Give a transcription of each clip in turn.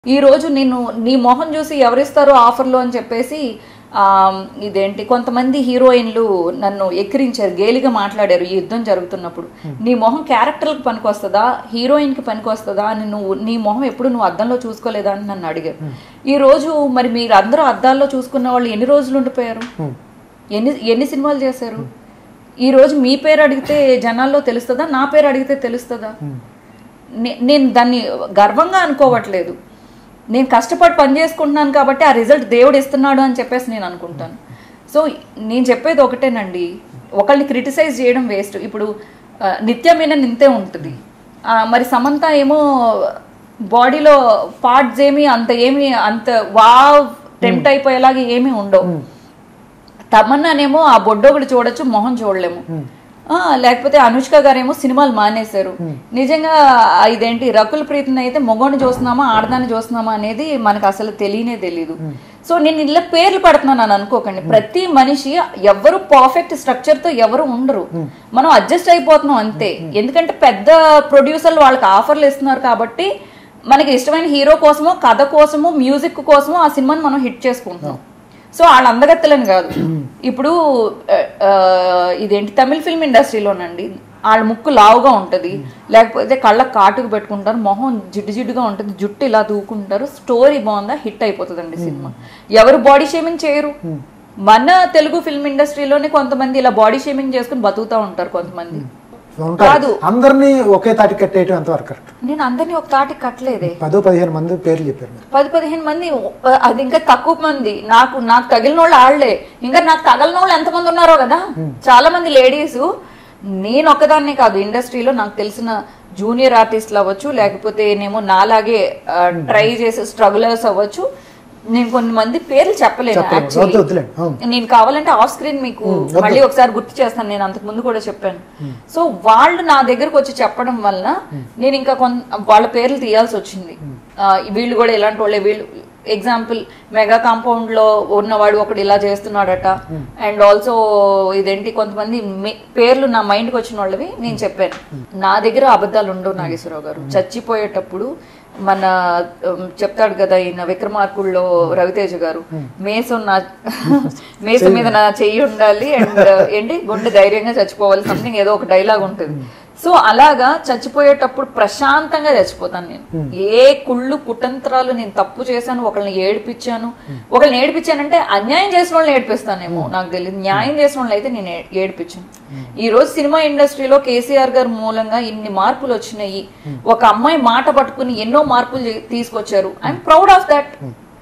ఈ రోజు నేను నీ మొహం చూసి ఎవరిస్తారో ఆఫర్లు అని చెప్పేసి ఆ, ఇదేంటి కొంతమంది హీరోయిన్లు నన్ను ఎక్కిరించారు గేలిగా మాట్లాడారు ఈ యుద్ధం జరుగుతున్నప్పుడు నీ మొహం క్యారెక్టర్కి పనికొస్తుందా హీరోయిన్కి పనికొస్తుందా అని నువ్వు నీ మొహం ఎప్పుడు నువ్వు అద్దంలో చూసుకోలేదా అని నన్ను అడిగారు ఈ రోజు మరి మీరు అందరూ అద్దాల్లో చూసుకున్న వాళ్ళు ఎన్ని రోజులు ఉండిపోయారు ఎన్ని ఎన్ని సినిమాలు చేశారు ఈ రోజు మీ పేరు అడిగితే జనాల్లో తెలుస్తుందా నా పేరు అడిగితే తెలుస్తుందా నే- నేను దాన్ని గర్వంగా అనుకోవట్లేదు నేను కష్టపడి పని చేసుకుంటున్నాను కాబట్టి ఆ రిజల్ట్ దేవుడు ఇస్తున్నాడు అని చెప్పేసి నేను అనుకుంటాను సో నేను చెప్పేది ఒకటేనండి ఒకళ్ళని క్రిటిసైజ్ చేయడం వేస్ట్ ఇప్పుడు ఆ, నిత్యమైన నింతే ఉంటుంది ఆ, మరి సమంత ఏమో బాడీలో పార్ట్స్ ఏమి అంత ఏమి అంత వావ్ టెంప్ట్ అయిపోయేలాగా ఏమీ ఉండవు తమన్నానేమో ఆ బొడ్డోగుడు చూడొచ్చు మొహం చూడలేము ఆ, లేకపోతే అనుష్క గారేమో సినిమాలు మానేశారు నిజంగా ఆ ఇదేంటి రకుల్ ప్రీతిని అయితే మొగోని చూస్తున్నామా ఆడదాన్ని చూస్తున్నామా అనేది మనకు అసలు తెలియనే తెలియదు సో నేను ఇలా పేర్లు పడుతున్నాను అని అనుకోకండి ప్రతి మనిషి ఎవరు పర్ఫెక్ట్ స్ట్రక్చర్ తో ఎవరు ఉండరు మనం అడ్జస్ట్ అయిపోతున్నాం అంతే ఎందుకంటే పెద్ద ప్రొడ్యూసర్లు వాళ్ళకి ఆఫర్లు ఇస్తున్నారు కాబట్టి మనకి ఇష్టమైన హీరో కోసమో కథ కోసమో మ్యూజిక్ కోసమో ఆ సినిమాని మనం హిట్ చేసుకుంటున్నాం సో వాళ్ళ అందగత్తలని కాదు ఇప్పుడు ఆ, ఆ, ఇదేంటి తమిళ ఫిల్మ్ ఇండస్ట్రీలోనండి వాళ్ళ ముక్కు లావుగా ఉంటది లేకపోతే కళ్ళకు కాటుకు పెట్టుకుంటారు మొహం జిడ్డు జిడ్డుగా ఉంటుంది జుట్టు ఇలా దూకుంటారు స్టోరీ బాగుందా హిట్ అయిపోతుందండి సినిమా ఎవరు బాడీ షేమింగ్ చేయరు మన తెలుగు ఫిల్మ్ ఇండస్ట్రీలోనే కొంతమంది ఇలా బాడీ షేమింగ్ చేసుకుని బతుకుతూ ఉంటారు కొంతమంది ఉంటారు కాదు. అందరినీ ఒకే తాటి కట్టేయటం ఎంతవరకు కరెక్ట్ నేను అందరినీ ఒక తాటి కట్టలేదే పదో పదిహేను మంది పేర్లు చెప్పారు మీరు పది పదిహేను మంది ఆ, అది ఇంకా తక్కువ మంది నాకు నాకు తగిలిన వాళ్ళు ఆళ్లే ఇంకా నాకు తగలిన వాళ్ళు ఎంతమంది ఉన్నారో కదా చాలా మంది లేడీస్ నేను ఒక్కదాన్నే కాదు ఇండస్ట్రీలో నాకు తెలిసిన జూనియర్ ఆర్టిస్టులు అవ్వచ్చు లేకపోతే నేమో నాలాగే ట్రై చేసే స్ట్రగులర్స్ అవ్వచ్చు నేను కొన్ని మంది పేర్లు చెప్పలేను చెప్పలేము. actually. వద్దు, వద్దులేండి. అవును. నేను కావాలంటే ఆఫ్ స్క్రీన్ మీకు వద్దు. మళ్ళీ ఒకసారి గుర్తు చేస్తాను నేను అంతకు ముందు కూడా చెప్పాను సో వాళ్ళు నా దగ్గరకు వచ్చి చెప్పడం వల్ల నేను ఇంకా కొన్- వాళ్ళ పేర్లు తీయాల్సి వచ్చింది ఆ, వీళ్ళు కూడా ఇలాంటి వాళ్ళే వీళ్ళు ఎగ్జాంపుల్ మెగా కాంపౌండ్ లో ఉన్నవాడు ఒకడు ఇలా చేస్తున్నాడట అండ్ ఆల్సో ఇదేంటి కొంతమంది మే- పేర్లు నా మైండ్కి వచ్చిన వాళ్ళవి నేను చెప్పాను నా దగ్గర అబద్ధాలు ఉండవు నాగేశ్వరరావు గారు చచ్చిపోయేటప్పుడు మన ఉమ్, చెప్తాడు కదా ఈయన విక్రమార్కుల్లో రవితేజ గారు మేసం నా మేసం మీద నా చెయ్యి ఉండాలి అండ్ ఏంటి గుండె ధైర్యంగా చచ్చిపోవాలి సంథింగ్ ఏదో ఒక డైలాగ్ ఉంటుంది సో అలాగా చచ్చిపోయేటప్పుడు ప్రశాంతంగా చచ్చిపోతాను నేను ఏ కుళ్ళు కుటంత్రాలు నేను తప్పు చేశాను ఒకళ్ళని ఏడిపించాను ఒకళ్ళని ఏడిపించానంటే అన్యాయం చేసిన వాళ్ళని ఏడిపిస్తానేమో నాకు తెలియదు న్యాయం చేసిన వాళ్ళని అయితే నేను ఏ- ఏడిపించాను ఈ రోజు సినిమా ఇండస్ట్రీలో కేసీఆర్ గారి మూలంగా ఇన్ని మార్పులు వచ్చినాయి ఒక అమ్మాయి మాట పట్టుకుని ఎన్నో మార్పులు చే- తీసుకొచ్చారు I'm proud of that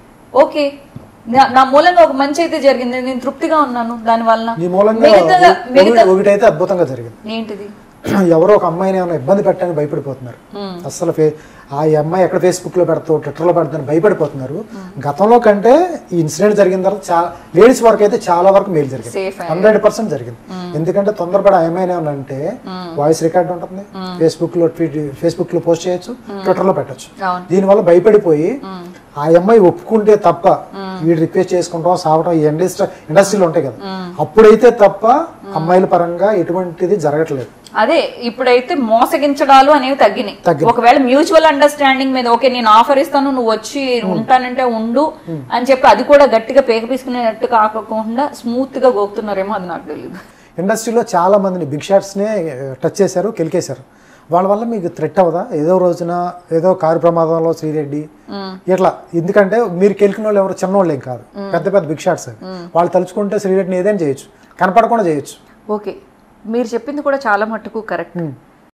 okay నా- నా మూలంగా ఒక మంచి అయితే జరిగింది నేను తృప్తిగా ఉన్నాను దాని వల్ల నీ మూలంగా మిగతా మిగతా ఒకటి- ఒకటైతే అద్భుతంగా జరిగింది ఏంటిది ఎవరో ఒక అమ్మాయిని ఏమైనా ఇబ్బంది పెట్టడానికి భయపడిపోతున్నారు అసలు ఫే ఆ అమ్మాయి ఎక్కడ ఫేస్బుక్ లో పెడతావు ట్విట్టర్ లో పెడతాను భయపడిపోతున్నారు గతంలో కంటే ఈ ఇన్సిడెంట్ జరిగిన తర్వాత చాలా లేడీస్ వరకు అయితే చాలా వరకు మేలు జరిగింది Safe హండ్రెడ్ పర్సెంట్ జరిగింది ఎందుకంటే తొందరపడి ఆ అమ్మాయిని ఏమైనా అంటే వాయిస్ రికార్డ్ ఉంటుంది ఫేస్బుక్ లో ట్వీట్ ఫేస్బుక్ లో పోస్ట్ చేయొచ్చు ట్విట్టర్ లో పెట్టచ్చు అవును. దీనివల్ల భయపడిపోయి ఆ అమ్మాయి ఒప్పుకుంటే తప్ప వీడు రిక్వెస్ట్ చేసుకుంటాం సావటం ఈ ఇండస్ట్రీ ఇండస్ట్రీలో ఉంటాయి కదా అప్పుడైతే తప్ప అమ్మాయిల పరంగా ఎటువంటిది జరగట్లేదు అదే ఇప్పుడైతే మోసగించడాలు అనేవి తగ్గినాయి తగ్గినాయి. ఒకవేళ మ్యూచువల్ అండర్స్టాండింగ్ మీద ఓకే నేను ఆఫర్ ఇస్తాను నువ్వు వచ్చి ఉంటానంటే ఉండు అని చెప్పి అది కూడా గట్టిగా పేక పీసుకునేటట్టు కాకుండా స్మూత్ గా గోపుతున్నారేమో అది నాకు తెలియదు ఇండస్ట్రీలో చాలా మందిని బిగ్ షాట్స్నే టచ్ చేశారు కెలికేశారు వాళ్ళ వల్ల మీకు థ్రెట్ అవ్వదా ఏదో రోజున ఏదో కారు ప్రమాదంలో శ్రీరెడ్డి ఇట్లా ఎందుకంటే మీరు కెలికిన వాళ్ళు ఎవరు చిన్నోళ్ళు ఏం కాదు పెద్ద పెద్ద బిగ్ షాట్స్ అవి వాళ్ళు తలుచుకుంటే శ్రీరెడ్డిని ఏదైనా చేయొచ్చు కనపడకుండా చేయొచ్చు ఓకే మీరు చెప్పింది కూడా చాలా మట్టుకు కరెక్ట్